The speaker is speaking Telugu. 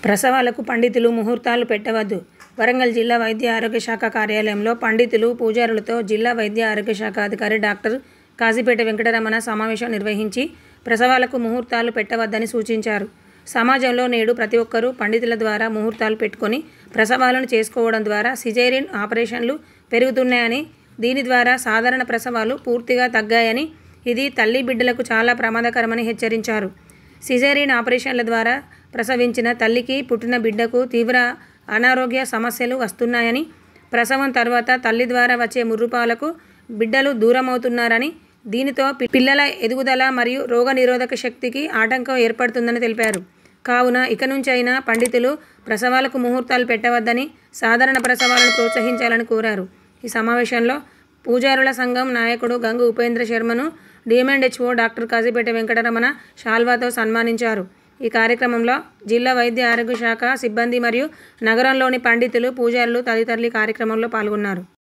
ప్రసవాలకు పండితులు ముహూర్తాలు పెట్టవద్దు వరంగల్ జిల్లా వైద్య ఆరోగ్య శాఖ కార్యాలయంలో పండితులు పూజారులతో జిల్లా వైద్య ఆరోగ్య శాఖ అధికారి డాక్టర్ కాజీపేట వెంకటరమణ సమావేశం నిర్వహించి ప్రసవాలకు ముహూర్తాలు పెట్టవద్దని సూచించారు సమాజంలో నేడు ప్రతి ఒక్కరూ పండితుల ద్వారా ముహూర్తాలు పెట్టుకొని ప్రసవాలను చేసుకోవడం ద్వారా సిజేరియన్ ఆపరేషన్లు పెరుగుతున్నాయని దీని ద్వారా సాధారణ ప్రసవాలు పూర్తిగా తగ్గాయని ఇది తల్లి బిడ్డలకు చాలా ప్రమాదకరమని హెచ్చరించారు సిజేరియన్ ఆపరేషన్ల ద్వారా ప్రసవించిన తల్లికి పుట్టిన బిడ్డకు తీవ్ర అనారోగ్య సమస్యలు వస్తున్నాయని ప్రసవం తర్వాత తల్లి ద్వారా వచ్చే ముర్రుపాలకు బిడ్డలు దూరమవుతున్నారని దీనితో పి- పిల్లల ఎదుగుదల మరియు రోగనిరోధక శక్తికి ఆటంకం ఏర్పడుతుందని తెలిపారు కావున ఇక నుంచైనా పండితులు ప్రసవాలకు ముహూర్తాలు పెట్టవద్దని సాధారణ ప్రసవాలను ప్రోత్సహించాలని కోరారు ఈ సమావేశంలో పూజారుల సంఘం నాయకుడు గంగు ఉపేంద్ర శర్మను డిఎంఎండ్హెచ్ఓ డాక్టర్ కాజీపేట వెంకటరమణ షాల్వాతో సన్మానించారు ఈ కార్యక్రమంలో జిల్లా వైద్య ఆరోగ్య శాఖ సిబ్బంది మరియు నగరంలోని పండితులు పూజారులు తదితరులు ఈ కార్యక్రమంలో పాల్గొన్నారు